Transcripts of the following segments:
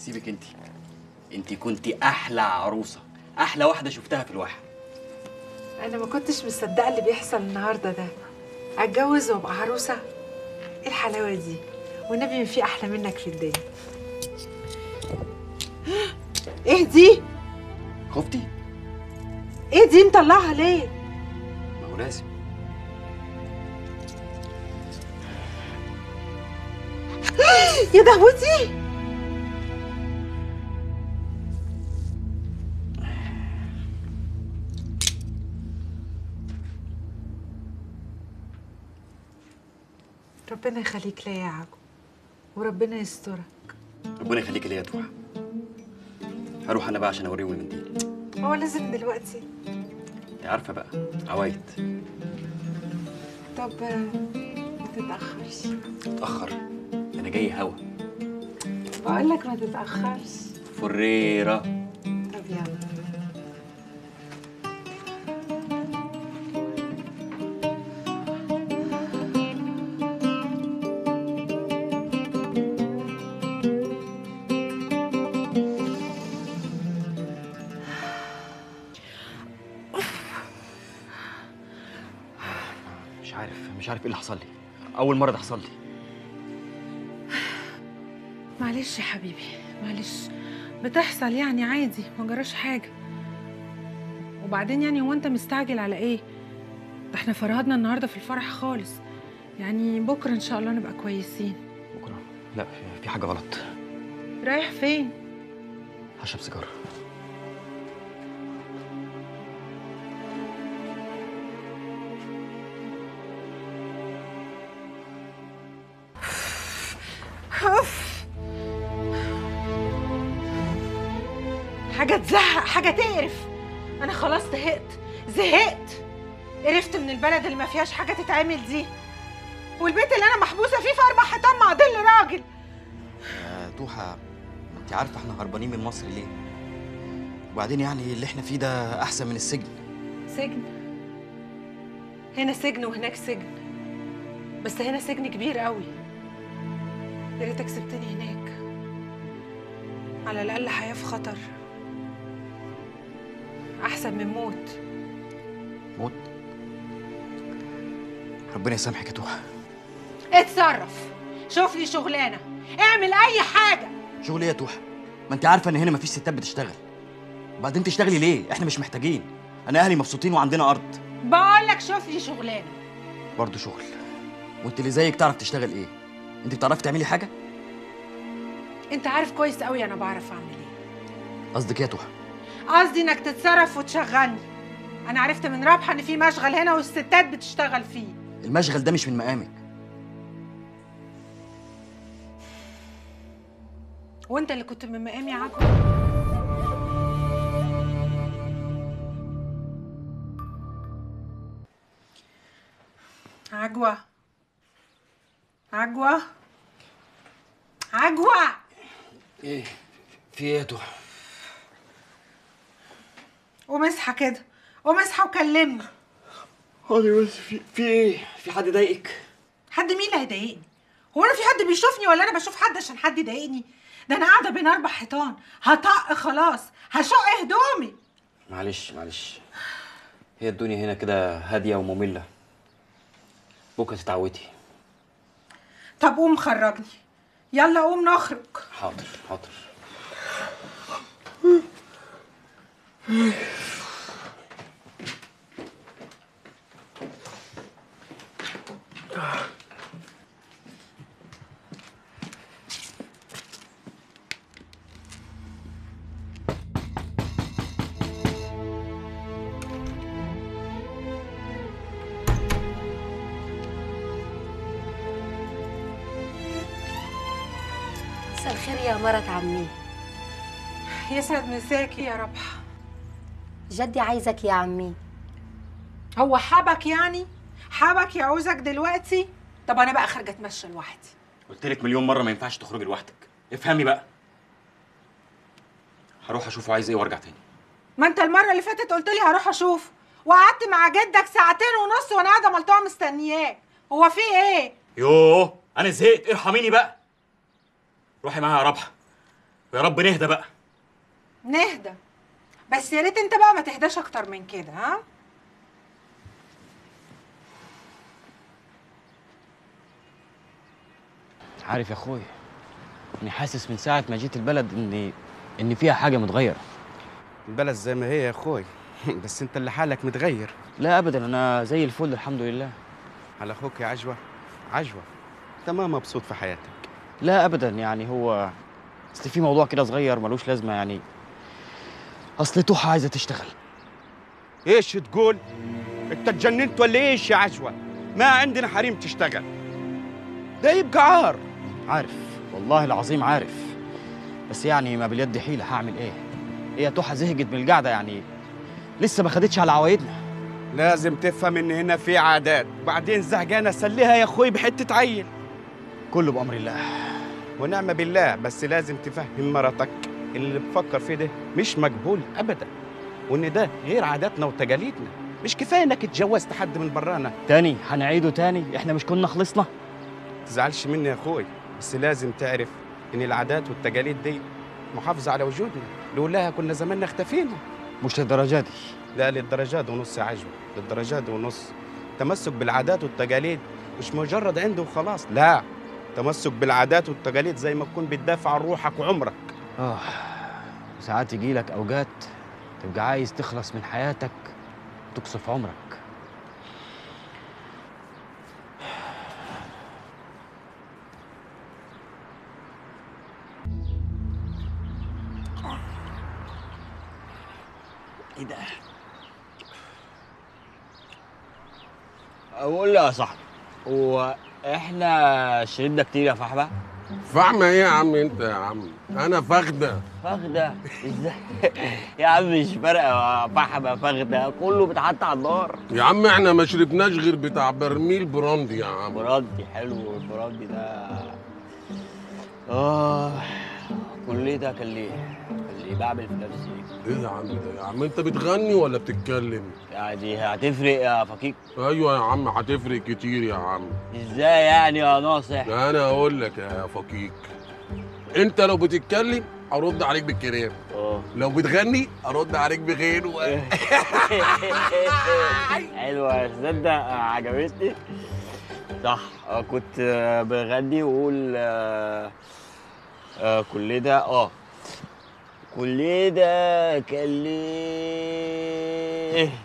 سيبك انت انت كنت احلى عروسه احلى واحده شفتها في الواحه انا ما كنتش مصدقه اللي بيحصل النهارده ده اتجوز وابقى عروسه ايه الحلاوه دي والنبي ما في احلى منك في الدنيا ايه دي خفتي ايه دي مطلعها ليه ما هو لازم يا دهوتي ربنا يخليك ليا يا عجو وربنا يسترك ربنا يخليك ليا يا توحه هروح انا بقى عشان اوريهم المنديل هو لازم دلوقتي انت عارفه بقى عوايد طب آه، ما تتاخرش اتاخر انا جاي هوا بقول لك ما تتاخرش فريره طب يلا مش عارف مش عارف ايه اللي حصل لي اول مره ده حصل لي معلش يا حبيبي معلش بتحصل يعني عادي ما جراش حاجه وبعدين يعني هو انت مستعجل على ايه ده احنا فرهدنا النهارده في الفرح خالص يعني بكره ان شاء الله نبقى كويسين بكره لا في- في حاجه غلط رايح فين هشرب سيجاره حاجه تزهق حاجه تقرف انا خلاص زهقت زهقت قرفت من البلد اللي ما فيهاش حاجه تتعمل دي والبيت اللي انا محبوسه فيه في اربع حيطان مع ظل راجل يا توحة انت عارفة احنا هربانين من مصر ليه؟ وبعدين يعني اللي احنا فيه ده أحسن من السجن سجن هنا سجن وهناك سجن بس هنا سجن كبير قوي يا ريتك سبتني هناك على الاقل حياه في خطر احسن من موت موت ربنا يسامحك يا توحة اتصرف شوف لي شغلانه اعمل اي حاجه شغل ايه يا توحة؟ ما انت عارفة ان هنا مفيش ستات بتشتغل وبعدين تشتغلي ليه؟ احنا مش محتاجين انا اهلي مبسوطين وعندنا ارض بقول لك شوف لي شغلانه برضه شغل وانت اللي زيك تعرف تشتغل ايه؟ انت بتعرفي تعملي حاجة؟ انت عارف كويس قوي انا بعرف اعمل ايه قصدك ايه يا توحة؟ قصدي انك تتصرف وتشغلني انا عرفت من رابحه ان في مشغل هنا والستات بتشتغل فيه المشغل ده مش من مقامك وانت اللي كنت من مقامي يا عجوة عجوة عجوة عجوة ايه في ايه يا توحه قوم اصحى كده قوم اصحى وكلمني حاضر بس في في ايه في حد ضايقك حد مين اللي هيضايقني هو انا في حد بيشوفني ولا انا بشوف حد عشان حد يضايقني ده انا قاعده بين اربع حيطان هطق خلاص هشق هدومي معلش معلش هي الدنيا هنا كده هاديه وممله بكره تتعودي طب قوم خرجني يلا قوم نخرج حاضر حاضر مساء الخير يا مرة عمي يسعد مساكي يا ربح جدي عايزك يا عمي هو حبك يعني حبك يعوزك دلوقتي طب انا بقى خارجه اتمشى لوحدي قلت لك مليون مره ما ينفعش تخرجي لوحدك افهمي بقى هروح اشوفه عايز ايه وارجع تاني ما انت المره اللي فاتت قلت لي هروح اشوف وقعدت مع جدك ساعتين ونص وانا قاعده ملطوعه مستنياك هو في ايه يوه انا زهقت ارحميني بقى روحي معاها يا ربحه يا رب نهدى بقى نهدى بس يا ريت انت بقى ما تهداش اكتر من كده ها عارف يا اخويا اني حاسس من ساعه ما جيت البلد ان ان فيها حاجه متغيره البلد زي ما هي يا اخوي بس انت اللي حالك متغير لا ابدا انا زي الفل الحمد لله على اخوك يا عجوه عجوه انت ما مبسوط في حياتك لا ابدا يعني هو اصل في موضوع كده صغير ملوش لازمه يعني اصل توحه عايزه تشتغل ايش تقول انت اتجننت ولا ايش يا عجوه ما عندنا حريم تشتغل ده يبقى عار عارف والله العظيم عارف بس يعني ما باليد حيله هعمل ايه هي توحه زهقت من القعده يعني لسه ما خدتش على عوايدنا لازم تفهم ان هنا في عادات وبعدين زهقانه سليها يا اخوي بحته عيل كله بامر الله ونعم بالله بس لازم تفهم مرتك اللي بفكر فيه ده مش مقبول ابدا وان ده غير عاداتنا وتقاليدنا مش كفايه انك اتجوزت حد من برانا تاني هنعيده تاني احنا مش كنا خلصنا تزعلش مني يا اخوي بس لازم تعرف ان العادات والتقاليد دي محافظه على وجودنا لولاها كنا زماننا اختفينا مش للدرجه دي لا للدرجات ونص يا عجوة للدرجات ونص تمسك بالعادات والتقاليد مش مجرد عنده وخلاص لا تمسك بالعادات والتقاليد زي ما تكون بتدافع عن روحك وعمرك اه ساعات يجي لك اوجات تبقى عايز تخلص من حياتك تقصف عمرك ايه ده اقول يا صاحبي هو احنا شربنا كتير يا فحبه فاهمة ايه يا عم انت يا عم انا فخدة فخدة ازاي يا عم مش فارقة فحمة فخدة كله بيتحط على النار يا عم احنا ما شربناش غير بتاع برميل براندي يا عم براندي حلو البراندي ده اه كل ده كان ليه كان ليه بعمل في نفسي ايه يا عم ده يا عم انت بتغني ولا بتتكلم يعني هتفرق يا فكيك ايوه يا عم هتفرق كتير يا عم ازاي يعني يا ناصح انا اقول لك يا فكيك انت لو بتتكلم ارد عليك بالكلام اه لو بتغني ارد عليك بغيره حلوة تصدق عجبتني صح آه، كنت آه، بغني واقول آه، آه، كل ده اه كل ده كان ليه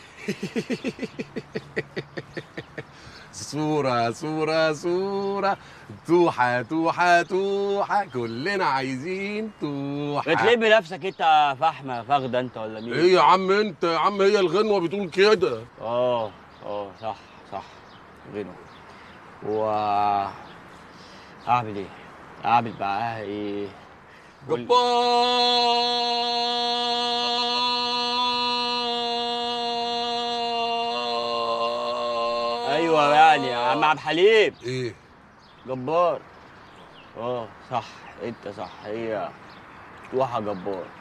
صورة صورة صورة توحة توحة توحة كلنا عايزين توحة بتلم نفسك انت يا فحمة فاخدة انت ولا مين؟ ايه يا عم انت يا عم هي الغنوة بتقول كده اه اه صح صح غنى و اعمل ايه؟ اعمل معاها ايه؟ قول- جبار ايوه يعني يا عم عبد الحليم ايه جبار اه صح انت صح هي توحة جبار